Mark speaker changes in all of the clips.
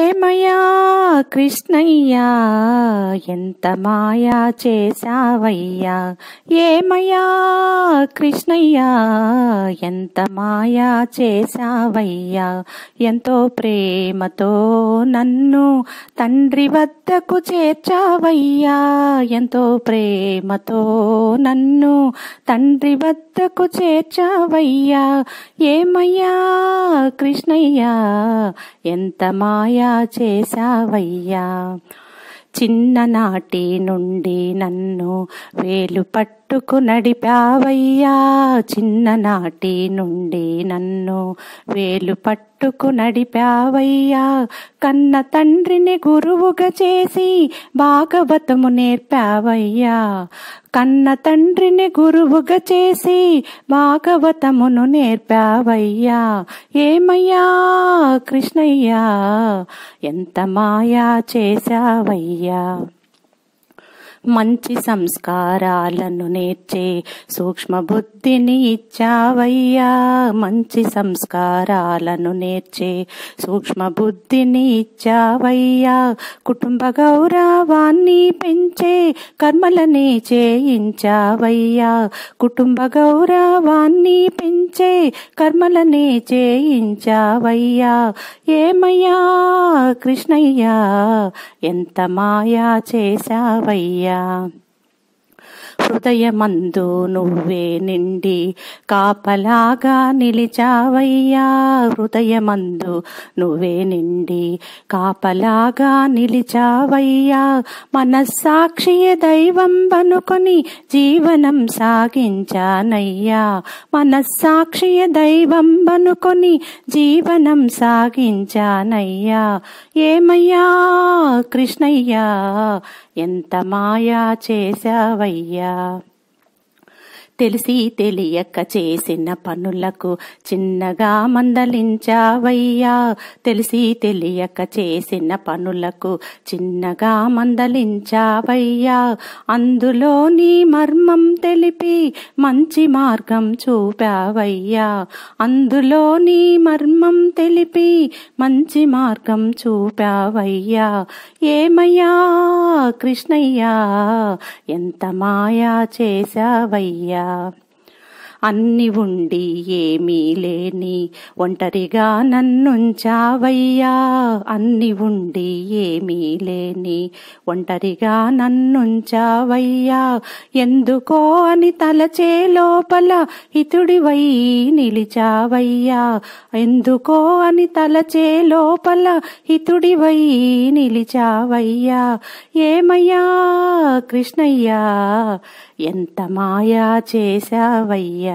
Speaker 1: ఏమయ్యా కృష్ణయ్యా ఎంత మాయా చేశావయ్యా ఏమయ్యా కృష్ణయ్యా ఎంత మాయా చేశావయ్యా ఎంతో ప్రేమతో నన్ను తండ్రి వద్దకు చేర్చావయ్యా ఎంతో ప్రేమతో నన్ను తండ్రి వద్దకు చేర్చావయ్యా ఏమయ్యా కృష్ణయ్యా ఎంత మాయా చేశావయ్యా చిన్ననాటి నుండి నన్ను వేలు పట్టుకు నడిపావయ్యా చిన్ననాటి నుండి నన్ను వేలు పట్టుకు నడిపావయ్యా కన్న తండ్రిని గురువుగా చేసి భాగవతము నేర్పావయ్యా కన్న తండ్రిని గురువుగా చేసి భాగవతమును నేర్పావయ్యా ఏమయ్యా కృష్ణయ్యా ఎంత మాయా చేశావయ్యా మంచి సంస్కారాలను నేర్చే సూక్ష్మ బుద్ధిని ఇచ్చావయ్యా మంచి సంస్కారాలను నేర్చే సూక్ష్మ బుద్ధిని ఇచ్చావయ్యా కుటుంబ గౌరవాన్ని పెంచే కర్మలని చేయించావయ్యా కుటుంబ గౌరవాన్ని పెంచే కర్మలని చేయించావయ్యా ఏమయ్యా కృష్ణయ్యా ఎంత మాయా చేశావయ్యా హృదయమందు నువ్వే నిండి కాపలాగా నిలిచావయ్యా హృదయమందు నువ్వే నిండి కాపలాగా నిలిచావయ్యా మనస్సాక్షియ దైవం బనుకొని జీవనం సాగించానయ్యా మనస్సాక్షియ దైవం బనుకొని జీవనం సాగించానయ్యా ఏమయ్యా కృష్ణయ్యా ఎంత మాయా చేశావయ్యా తెలిసి తెలియక చేసిన పనులకు చిన్నగా మందలించావయ్యా తెలిసి తెలియక చేసిన పనులకు చిన్నగా మందలించావయ్యా అందులో నీ మర్మం తెలిపి మంచి మార్గం చూపావయ్యా అందులో నీ మర్మం తెలిపి మంచి మార్గం చూపావయ్యా ఏమయ్యా కృష్ణయ్యా ఎంత మాయా చేశావయ్యా అన్ని ఉండి ఏమీ లేని ఒంటరిగా నన్నుంచావయ్యా అన్ని ఉండి ఏమీ లేని ఒంటరిగా నన్నుంచావయ్యా ఎందుకో అని తలచే లోపల హితుడివై నిలిచావయ్యా ఎందుకో అని తలచే లోపల హితుడివై నిలిచావయ్యా ఏమయ్యా కృష్ణయ్యా ఎంత మాయా చేశావయ్యా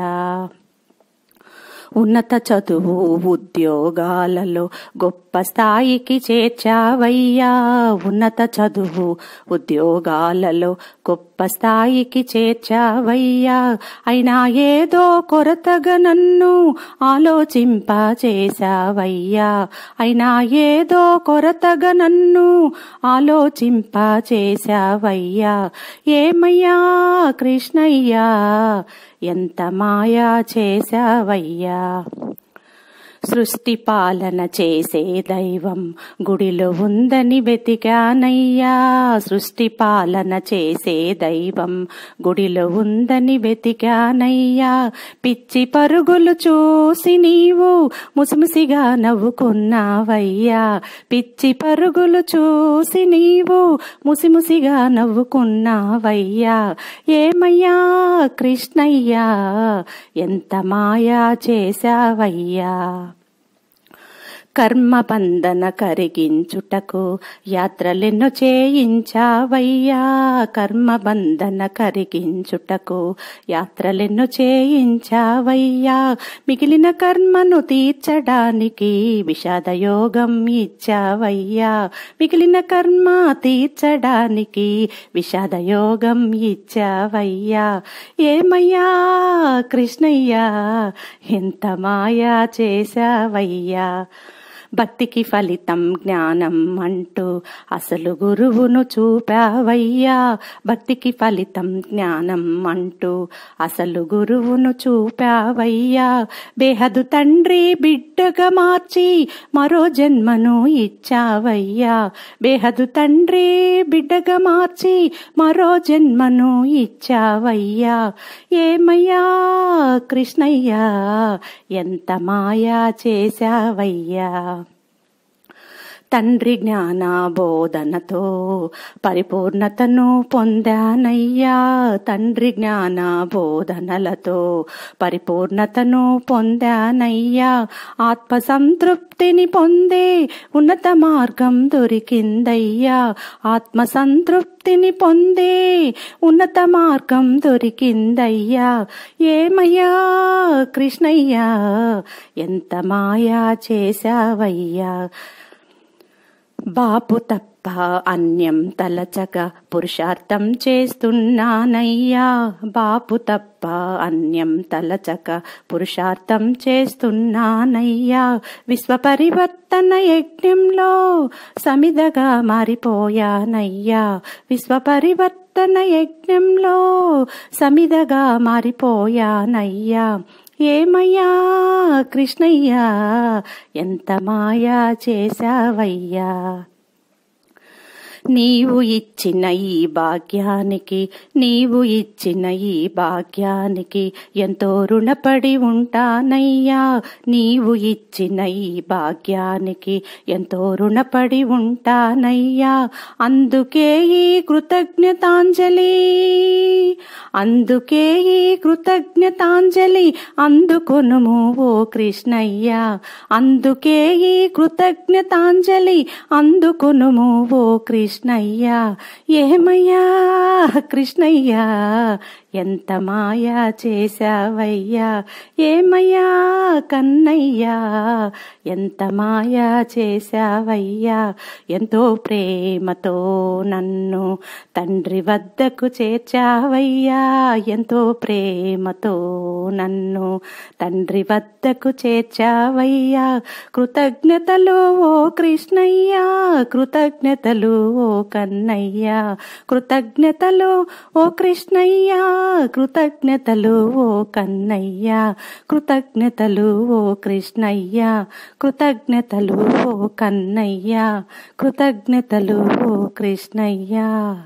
Speaker 1: ఉన్నత చదువు ఉద్యోగాలలో గొప్ప స్థాయికి చేర్చావయ్యా ఉన్నత చదువు ఉద్యోగాలలో గొప్ప స్థాయికి చేర్చావయ్యా అయినా ఏదో కొరతగా నన్ను ఆలోచింప చేశావయ్యా అయినా ఏదో కొరతగా నన్ను ఆలోచింప చేశావయ్యా ఏమయ్యా కృష్ణయ్యా ఎంత మాయా చేశావయ్యా సృష్టి పాలన చేసే దైవం గుడిలో ఉందని వెతికానయ్యా సృష్టి పాలన చేసే దైవం గుడిలో ఉందని వెతికానయ్యా పిచ్చి పరుగులు చూసి నీవు ముసిముసిగా నవ్వుకున్నావయ్యా పిచ్చి పరుగులు చూసి నీవు ముసిముసిగా నవ్వుకున్నావయ్యా ఏమయ్యా కృష్ణయ్యా ఎంత మాయా చేశావయ్యా కర్మబంధన కరిగించుటకు యాత్రలెన్నో చేయించావయ్యా కర్మబంధన కరిగించుటకు యాత్రలెన్నో చేయించావయ్యా మిగిలిన కర్మను తీర్చడానికి విషాదయోగం ఇచ్చావయ్యా మిగిలిన కర్మ తీర్చడానికి విషాదయోగం ఇచ్చావయ్యా ఏమయ్యా కృష్ణయ్యా ఎంత మాయా చేశావయ్యా భక్తికి ఫలితం జ్ఞానం అంటూ అసలు గురువును చూపావయ్యా భక్తికి ఫలితం జ్ఞానం అంటూ అసలు గురువును చూపావయ్యా బేహదు తండ్రి బిడ్డగా మార్చి మరో జన్మను ఇచ్చావయ్యా బేహదు తండ్రి బిడ్డగా మార్చి మరో జన్మను ఇచ్చావయ్యా ఏమయ్యా కృష్ణయ్యా ఎంత మాయా చేశావయ్యా తండ్రి జ్ఞాన బోధనతో పరిపూర్ణతను పొందానయ్యా తండ్రి జ్ఞాన బోధనలతో పరిపూర్ణతను పొందానయ్యా ఆత్మ సంతృప్తిని పొందే ఉన్నత మార్గం దొరికిందయ్యా ఆత్మ సంతృప్తిని పొందే ఉన్నత మార్గం దొరికిందయ్యా ఏమయ్యా కృష్ణయ్యా ఎంత మాయా చేశావయ్యా బాపు తప్ప అన్యం తలచక పురుషార్థం చేస్తున్నానయ్యా బాపు తప్ప అన్యం తలచక పురుషార్థం చేస్తున్నానయ్యా విశ్వ పరివర్తన యజ్ఞంలో సమిదగా మారిపోయానయ్యా విశ్వ పరివర్తన యజ్ఞంలో సమిదగా మారిపోయానయ్యా ఏమయ్యా కృష్ణయ్యా ఎంత మాయా చేశావయ్యా నీవు ఇచ్చిన ఈ భాగ్యానికి నీవు ఇచ్చిన ఈ భాగ్యానికి ఎంతో రుణపడి ఉంటానయ్యా నీవు ఇచ్చిన ఈ భాగ్యానికి ఎంతో రుణపడి ఉంటానయ్యా అందుకే ఈ కృతజ్ఞతాంజలి అందుకే ఈ కృతజ్ఞతాంజలి అందుకొనుము ఓ కృష్ణయ్యా అందుకే ఈ కృతజ్ఞతాంజలి అందుకొనుము ఓ కృష్ణయ్యా ఏమయ్యా కృష్ణయ్యా ఎంత మాయా చేశావయ్యా ఏమయ్యా కన్నయ్యా ఎంత మాయా చేశావయ్యా ఎంతో ప్రేమతో నన్ను తండ్రి వద్దకు చేర్చావయ్యా ఎంతో ప్రేమతో నన్ను తండ్రి వద్దకు చేర్చావయ్యా కృతజ్ఞతలు ఓ కృష్ణయ్యా కృతజ్ఞతలు ఓ కన్నయ్యా కృతజ్ఞతలు ఓ కృష్ణయ్యా కృతజ్ఞతలు ఓ కన్నయ్యా కృతజ్ఞతలు ఓ కృష్ణయ్యా కృతజ్ఞతలు ఓ కన్నయ్యా కృతజ్ఞతలు ఓ కృష్ణయ్యా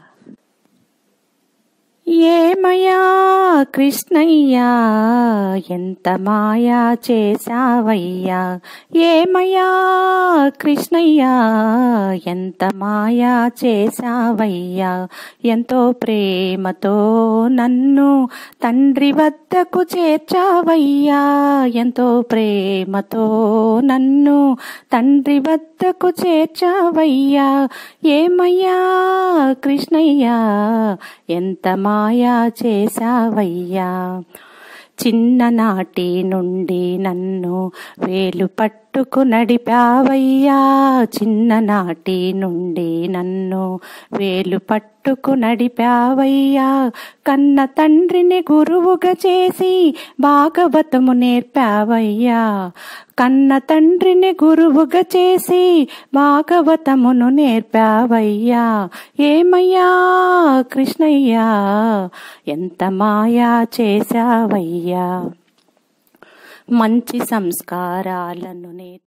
Speaker 1: ఏమయ్యా కృష్ణయ్యా ఎంత మాయా చేశావయ్యా ఏమయ్యా కృష్ణయ్యా ఎంత మాయా చేశావయ్యా ఎంతో ప్రేమతో నన్ను తండ్రి వద్దకు చేర్చావయ్యా ఎంతో ప్రేమతో నన్ను తండ్రి వద్దకు చేర్చావయ్యా ఏమయ్యా కృష్ణయ్యా ఎంత మాయా చేశావయ్యా చిన్ననాటి నుండి నన్ను వేలు పట్టుకు నడిపావయ్యా చిన్ననాటి నుండి నన్ను వేలు పట్టుకు నడిపావయ్యా కన్న తండ్రిని గురువుగా చేసి భాగవతము నేర్పావయ్యా కన్న తండ్రిని గురువుగా చేసి భాగవతమును నేర్పావయ్యా ఏమయ్యా కృష్ణయ్యా ఎంత మాయా చేశావయ్యా మంచి సంస్కారాలను నే